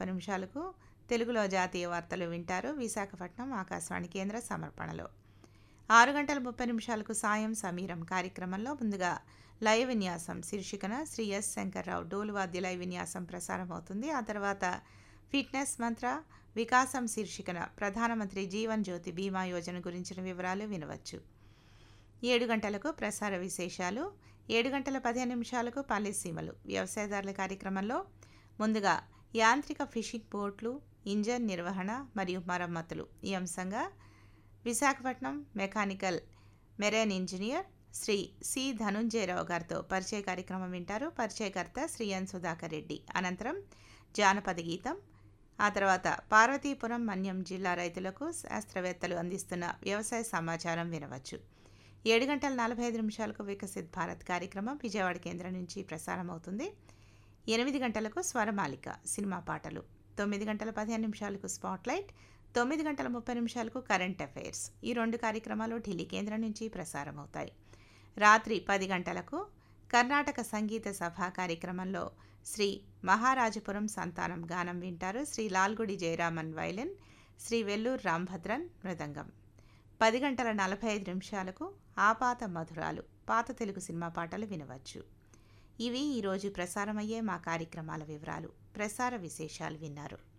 ముప్పై నిమిషాలకు తెలుగులో జాతీయ వార్తలు వింటారు విశాఖపట్నం ఆకాశవాణి కేంద్ర సమర్పణలో ఆరు గంటల ముప్పై నిమిషాలకు సాయం సమీరం కార్యక్రమంలో ముందుగా లయ విన్యాసం శీర్షికన శ్రీ ఎస్ శంకర్రావు డోలు వాద్య లయ విన్యాసం ప్రసారం అవుతుంది ఆ తర్వాత ఫిట్నెస్ మంత్ర వికాసం శీర్షికన ప్రధానమంత్రి జీవన్ జ్యోతి బీమా యోజన గురించిన వివరాలు వినవచ్చు ఏడు గంటలకు ప్రసార విశేషాలు ఏడు గంటల పదిహేను నిమిషాలకు పల్లె సీమలు వ్యవసాయదారుల కార్యక్రమంలో ముందుగా యాంత్రిక ఫిషింగ్ బోట్లు ఇంజన్ నిర్వహణ మరియు మరమ్మతులు ఈ అంశంగా Visakhapatnam mechanical marine engineer Shri C Dhanunjayarao గారితో పరిచయ కార్యక్రమం వింటారు పరిచయకర్త శ్రీ ఎన్ సుధాకర్ రెడ్డి అనంతరం జానపద గీతం ఆ తర్వాత పార్వతీపురం మన్యం జిల్లా రైతులకు శాస్త్రవేత్తలు అందిస్తున్న వ్యవసాయ సమాచారం వినవచ్చు ఏడు గంటల నలభై ఐదు నిమిషాలకు వికసిత్ భారత్ కార్యక్రమం విజయవాడ కేంద్రం నుంచి ప్రసారం అవుతుంది ఎనిమిది గంటలకు స్వరమాలిక సినిమా పాటలు తొమ్మిది గంటల పదిహేను నిమిషాలకు స్పాట్లైట్ తొమ్మిది గంటల ముప్పై నిమిషాలకు కరెంట్ అఫైర్స్ ఈ రెండు కార్యక్రమాలు ఢిల్లీ కేంద్రం నుంచి ప్రసారం అవుతాయి రాత్రి పది గంటలకు కర్ణాటక సంగీత సభ కార్యక్రమంలో శ్రీ మహారాజపురం సంతానం గానం వింటారు శ్రీ లాల్గుడి జయరామన్ వైలిన్ శ్రీ వెల్లూరు రాంభద్రన్ మృదంగం పది గంటల నలభై ఐదు నిమిషాలకు ఆపాత మధురాలు పాత తెలుగు సినిమా పాటలు వినవచ్చు ఇవి ఈరోజు ప్రసారమయ్యే మా కార్యక్రమాల వివరాలు ప్రసార విశేషాలు విన్నారు